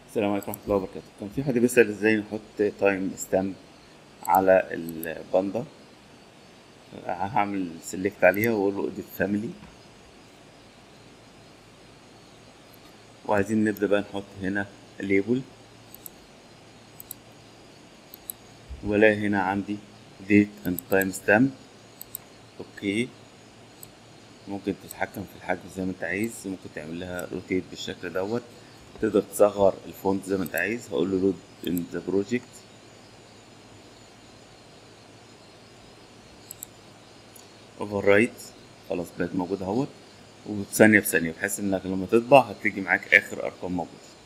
السلام عليكم ورحمة الله وبركاته كان في حد بيسأل ازاي نحط تايم ستامب على الباندا هعمل سيلكت عليها واقول له اديت فاميلي وعايزين نبدأ بقى نحط هنا ليبل ولا هنا عندي ديت اند تايم ستامب اوكي ممكن تتحكم في الحجم زي ما انت عايز ممكن تعمل لها روتيت بالشكل دوت تقدر تصغر الفونت زي ما انت عايز هقول له لود ان ذا بروجكت اوفر رايت خلاص بقت موجوده اهوت وثانيه بثانيه بحيث انك لما تطبع هتيجي معاك اخر ارقام موجوده